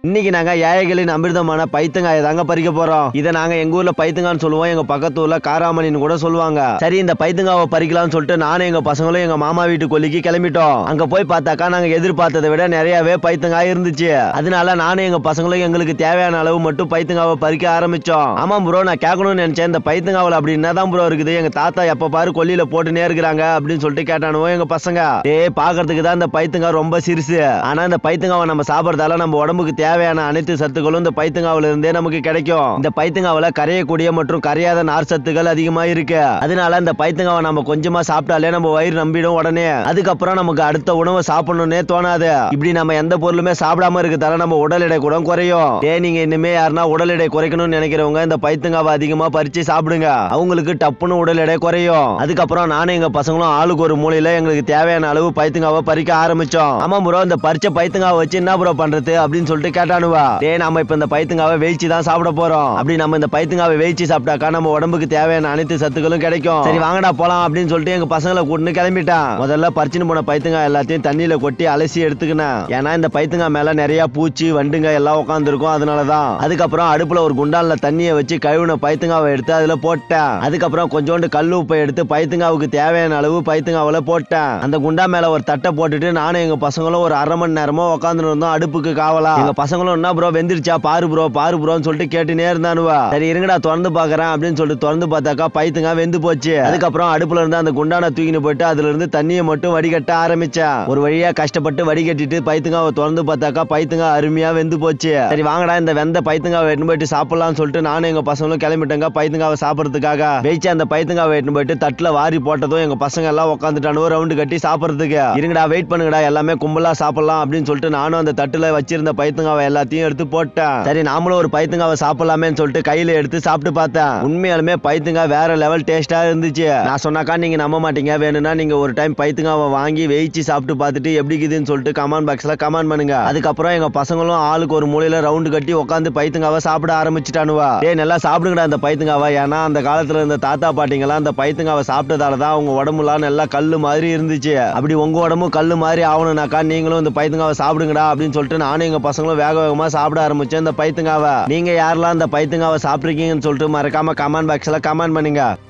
இன்னைக்கு நாங்க ஏழைகளின் அமிர்தமான பைத்தங்காயை தாங்க பறிக்க போறோம் இதை நாங்க எங்க ஊர்ல பைத்தங்கான்னு சொல்லுவோம் எங்க பக்கத்து ஊர்ல காராமணின்னு கூட சொல்லுவாங்க சரி இந்த பைத்தங்காவை பறிக்கலாம்னு சொல்லிட்டு நானும் எங்க பசங்களும் எங்க மாமா வீட்டு கொல்லிக்கு கிளம்பிட்டோம் அங்க போய் பார்த்தாக்கா நாங்க எதிர்பார்த்ததை விட நிறையவே பைத்தங்காய் இருந்துச்சு அதனால நானும் எங்க பசங்களும் எங்களுக்கு தேவையான அளவு மட்டும் பைத்தங்காவை பறிக்க ஆரம்பிச்சோம் ஆமா ப்ரோ நான் கேட்கணும்னு நினைச்சேன் இந்த பைத்தங்காவில் அப்படி என்னதான் ப்ரோ இருக்குது எங்க தாத்தா எப்ப பாரு கொல்லியில போட்டுனே இருக்கிறாங்க அப்படின்னு சொல்லிட்டு கேட்டானுவோ எங்க பசங்க ஏய் பாக்குறதுக்கு தான் இந்த பைத்தங்காய் ரொம்ப சிறுசு ஆனா இந்த பைத்தங்காவை நம்ம சாப்பிடறதால நம்ம உடம்புக்கு தேவையான அனைத்து சத்துக்களும் இந்த பைத்தங்காவில இருந்தே நமக்கு கிடைக்கும் இந்த பைத்தங்காவில கரையக்கூடிய மற்றும் கரையாத நார் சத்துக்கள் அதிகமா இருக்கு அதனால இந்த பைத்தங்காவை நம்ம கொஞ்சமா சாப்பிட்டாலே நம்ம வயிறு நம்பிடும் உடனே அதுக்கப்புறம் நமக்கு அடுத்த உணவை சாப்பிடணும்னே தோணாது இப்படி நம்ம எந்த பொருளுமே சாப்பிடாம இருக்கிறதால நம்ம உடல் எடை கூட குறையும் ஏ நீங்க இனிமே யாருன்னா உடல் எடை குறைக்கணும்னு நினைக்கிறவங்க இந்த பைத்தங்காவை அதிகமா பறிச்சு சாப்பிடுங்க அவங்களுக்கு டப்புன்னு உடல் எடை குறையும் அதுக்கப்புறம் நானும் எங்க பசங்களும் ஆளுக்கு ஒரு மூலையில எங்களுக்கு தேவையான அளவு பைத்தங்காவை பறிக்க ஆரம்பிச்சோம் ஆமா ப்ரோ இந்த பறிச்ச பைத்தங்காவை வச்சு என்ன ப்ரோ பண்றது அப்படின்னு சொல்லிட்டு கேட்டானுவா டேய் நாம இப்ப இந்த பைத்தங்காவை வேய்ச்சி தான் சாப்பிட போறோம் அப்படி நம்ம இந்த பைத்தங்காவை வேய்ச்சி சாப்பிட்டாக்கா நம்ம உடம்புக்கு தேவையான அனைத்து சத்துக்களும் கிடைக்கும் சரி வாங்கடா போலாம் அப்படின்னு சொல்லிட்டு எங்க பசங்களை கூட்டின்னு கிளம்பிட்டான் முதல்ல பறிச்சுன்னு போன பைத்தங்காய் எல்லாத்தையும் தண்ணியில கொட்டி அலசி எடுத்துக்கினேன் ஏன்னா இந்த பைத்தங்காய் மேல நிறைய பூச்சி வண்டுங்க எல்லாம் உட்காந்துருக்கும் அதனாலதான் அதுக்கப்புறம் அடுப்புல ஒரு குண்டான்ல தண்ணியை வச்சு கழுவின பைத்தங்காவை எடுத்து அதுல போட்டேன் அதுக்கப்புறம் கொஞ்சோண்டு கல் உப்பை எடுத்து பைத்தங்காவுக்கு தேவையான அளவு பைத்தங்காவில போட்டேன் அந்த குண்டா மேல ஒரு தட்டை போட்டுட்டு நானும் எங்க பசங்களும் ஒரு அரை மணி நேரமா உட்காந்துட்டு இருந்தோம் அடுப்புக்கு காவலா எங்க பசங்களும் என்ன ப்ரோ வெந்திருச்சா பாரு ப்ரோ பாரு ப்ரோன்னு சொல்லிட்டு கேட்டுனே இருந்தானுவா சரி இருங்கடா திறந்து பாக்குறேன் அப்படின்னு சொல்லிட்டு திறந்து பார்த்தாக்கா பைத்தங்காய் வெந்து போச்சு அதுக்கப்புறம் அடுப்புல இருந்து அந்த குண்டான தூக்கின்னு போயிட்டு அதுல இருந்து தண்ணியை மட்டும் வடிகட்ட ஆரம்பிச்சேன் ஒரு வழியா கஷ்டப்பட்டு வடிகட்டிட்டு பைத்தங்காவை திறந்து பார்த்தாக்கா பைத்தங்காய் அருமையா வெந்து போச்சு சரி வாங்கடா இந்த வெந்த பைத்தங்காவை எடுத்து போயிட்டு சாப்பிடலாம்னு சொல்லிட்டு நானும் எங்க பசங்களும் கிளம்பிட்டேங்க பைத்தங்காவை சாப்பிடறதுக்காக வெயிச்சு அந்த பைத்தங்காவை எடுத்து போயிட்டு தட்டுல வாரி போட்டதும் எங்க பசங்க எல்லாம் உட்காந்துட்டானோ ரவுண்டு கட்டி சாப்பிடறதுக்கு இருங்கடா வெயிட் பண்ணுங்கடா எல்லாமே கும்பலா சாப்பிடலாம் அப்படின்னு சொல்லிட்டு நானும் அந்த தட்டுல வச்சிருந்த பைத்தங்காவை எல்லாத்தையும் எடுத்து போட்டேன் சரி நாமளும் ஒரு பைத்தங்காவை சாப்பிடலாமேன்னு சொல்லிட்டு கையில எடுத்து சாப்பிட்டு பார்த்தேன் உண்மையாலுமே பைத்தங்காய் வேற லெவல் டேஸ்டா இருந்துச்சு நான் சொன்னாக்கா நீங்க நம்ப மாட்டீங்க வேணும்னா நீங்க ஒரு டைம் பைத்தங்காவை வாங்கி வேயிச்சு சாப்பிட்டு பார்த்துட்டு எப்படி இருக்குதுன்னு சொல்லிட்டு கமெண்ட் பாக்ஸ்ல கமெண்ட் பண்ணுங்க அதுக்கப்புறம் எங்க பசங்களும் ஆளுக்கு ஒரு மூலையில ரவுண்டு கட்டி உட்காந்து பைத்தங்காவை சாப்பிட ஆரம்பிச்சுட்டானுவா டேய் நல்லா சாப்பிடுங்கடா அந்த பைத்தங்காவை ஏன்னா அந்த காலத்துல இருந்த தாத்தா பாட்டிங்கெல்லாம் அந்த பைத்தங்காவை சாப்பிட்டதால தான் அவங்க உடம்புலாம் நல்லா கல்லு மாதிரி இருந்துச்சு அப்படி உங்க உடம்பும் கல்லு மாதிரி ஆகணும்னாக்கா நீங்களும் இந்த பைத்தங்காவை சாப்பிடுங்கடா அப்படின்னு சொல்லிட்டு நானும் எங்க பசங்களும் வேக வேகமா சாப்பிட ஆரம்பிச்சேன் இந்த பைத்தங்காவை நீங்க யாரெல்லாம் இந்த பைத்தங்காவை சாப்பிட்ருக்கீங்கன்னு சொல்லிட்டு மறக்காம கமெண்ட் பாக்ஸ்ல கமெண்ட் பண்ணுங்க